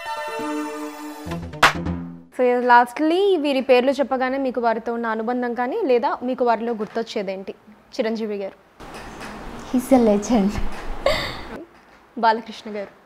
So lastly వీరి పేర్లు చెప్పగానే మీకు వారితో ఉన్న అనుబంధం కానీ లేదా మీకు వారిలో గుర్తొచ్చేదేంటి చిరంజీవి గారు హీస్ ఎ లెజెండ్ బాలకృష్ణ గారు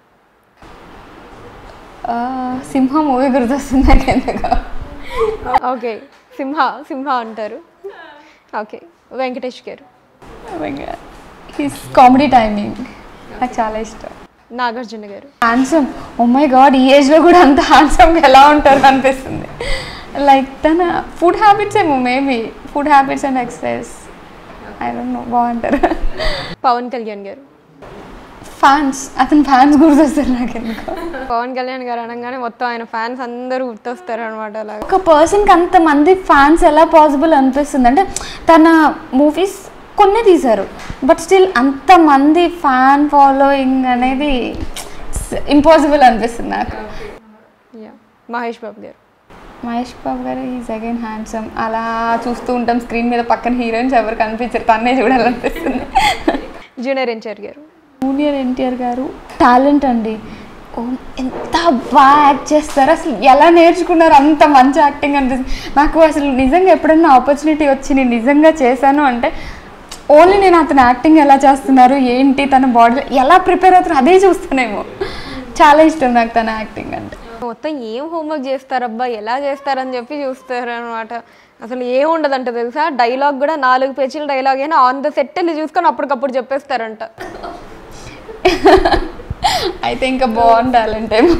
సింహ మూవీ గుర్తొస్తుంది నాకు ఎందుకో ఓకే సింహ సింహ అంటారు ఓకే వెంకటేష్ గారు హిస్ కామెడీ టైమింగ్ నాకు చాలా ఇష్టం నాగార్జున గారు హ్యాండ్సమ్ ఓ మై గాడ్ ఈ ఏజ్లో కూడా అంత హ్యాండ్సమ్గా ఎలా ఉంటారు అనిపిస్తుంది లైక్ తన ఫుడ్ హ్యాబిట్స్ ఏమో maybe food habits and exercise I don't know బాగుంటారు పవన్ కళ్యాణ్ గారు ఫ్యాన్స్ అతని ఫ్యాన్స్ గుర్తొస్తారు నాకు ఎందుకో పవన్ కళ్యాణ్ గారు అనగానే మొత్తం ఆయన ఫ్యాన్స్ అందరూ గుర్తొస్తారు అనమాట అలాగా ఒక పర్సన్కి అంతమంది ఫ్యాన్స్ ఎలా పాసిబుల్ అనిపిస్తుంది అంటే తన మూవీస్ కొన్ని తీశారు బట్ స్టిల్ అంతమంది ఫ్యాన్ ఫాలోయింగ్ అనేది ఇంపాసిబుల్ అనిపిస్తుంది నాకు యా మహేష్ బాబు గారు మహేష్ బాబు గారు ఈజ్ అగైన్ హ్యాండ్సమ్ అలా చూస్తూ ఉంటాం స్క్రీన్ మీద పక్కన హీరోయిన్స్ ఎవరు కనిపించారు తన్నే చూడాలనిపిస్తుంది జూనియర్ ఎన్టీఆర్ గారు జూనియర్ ఎన్టీఆర్ గారు టాలెంట్ అండి ఓ ఎంత బాగా యాక్ట్ చేస్తారు అసలు ఎలా నేర్చుకున్నారు అంత మంచి యాక్టింగ్ అనిపిస్తుంది నాకు అసలు నిజంగా ఎప్పుడైనా ఆపర్చునిటీ వచ్చి నేను నిజంగా చేశాను అంటే ఓన్లీ నేను అతను యాక్టింగ్ ఎలా చేస్తున్నారు ఏంటి తన బాడీ ఎలా ప్రిపేర్ అవుతారు అదే చూస్తానేమో చాలా ఇష్టం నాకు తన యాక్టింగ్ అంటే మొత్తం ఏం హోంవర్క్ చేస్తారబ్బా ఎలా చేస్తారని చెప్పి చూస్తారు అనమాట అసలు ఏం ఉండదంట తెలుసా డైలాగ్ కూడా నాలుగు పేజీల డైలాగ్ అయినా ఆన్ ద సెట్ వెళ్ళి చూసుకొని అప్పటికప్పుడు చెప్పేస్తారంట అయితే ఇంకా బాగుంది టాలెంట్ ఏమో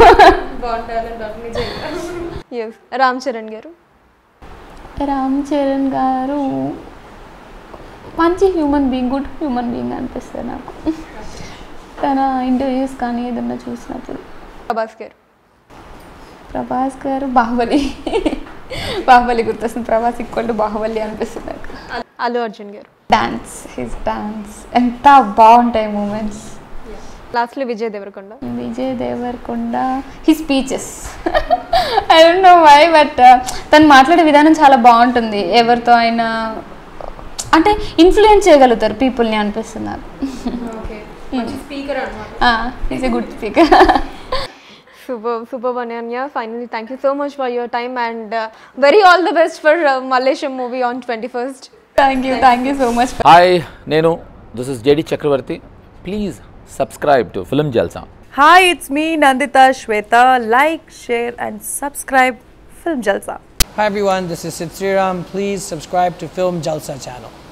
ఎస్ రామ్ చరణ్ గారు రామ్ చరణ్ గారు మంచి human being good human being అనిపిస్తుంది నాకు తన ఇంటర్వ్యూస్ కానీ ఏదన్నా చూసినప్పుడు ప్రభాస్ గారు ప్రభాస్ గారు బాహుబలి బాహుబలి గుర్తొస్తుంది ప్రభాస్ ఈక్వల్ టు బాహుబలి అనిపిస్తుంది నాకు అల్- అల్లు అర్జున్ గారు డాన్స్ హిస్ డాన్స్ ఎంత బాగుంటాయి మూమెంట్స్ లాస్ట్లో Vijay Deverakonda Vijay Deverakonda he speeches I don't know why but తను మాట్లాడే విధానం చాలా బాగుంటుంది ఎవరితో అయినా అంటే ఇన్ఫ్లుయెన్స్ చేయగలుగుతారు పీపుల్ని అనిపిస్తుంది నాకు speaker is a good speaker super super Ananya finally thank you so much for your time and very all the best for మలేషియం movie on twenty first thank you thank you so much hi నేను this is JD Chakravarthy please subscribe to film Jalsa Hi, it's me Nandita Shweta. Like, share, and subscribe Film Jalsa. Hi everyone, this is Sid Sriram. Please subscribe to Film Jalsa channel.